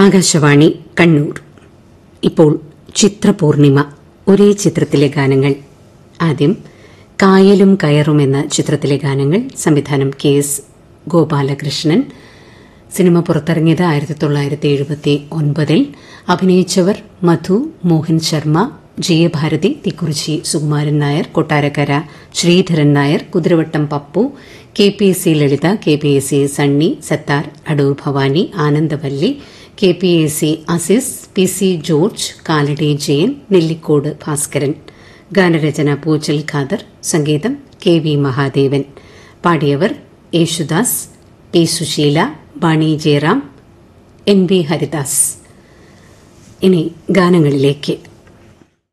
ആകാശവാണി കണ്ണൂർ ഇപ്പോൾ ചിത്രപൂർണിമ ഒരേ ചിത്രത്തിലെ ഗാനങ്ങൾ ആദ്യം കായലും കയറും എന്ന ചിത്രത്തിലെ ഗാനങ്ങൾ സംവിധാനം കെ എസ് ഗോപാലകൃഷ്ണൻ സിനിമ പുറത്തിറങ്ങിയത് ആയിരത്തി തൊള്ളായിരത്തി എഴുപത്തി ഒൻപതിൽ അഭിനയിച്ചവർ Madhu Mohan Sharma Jayabharathi Thikkurissy Sukumaran Nair Kottarakkara Sreedharan Nair Kuthiravattam Pappu K P S C Lalitha K P S C Sunny Sathar Adoor Bhavani Anandavalli K P A C Azeez P C George Kalady Jayan Nellikode Bhaskaran ഗാനരചന പൂച്ചൽ ഖാദർ സംഗീതം കെ വി മഹാദേവൻ പാടിയവർ Yesudas P Susheela Vani Jayaram N V Haridas ഇനി ഗാനങ്ങളിലേക്ക്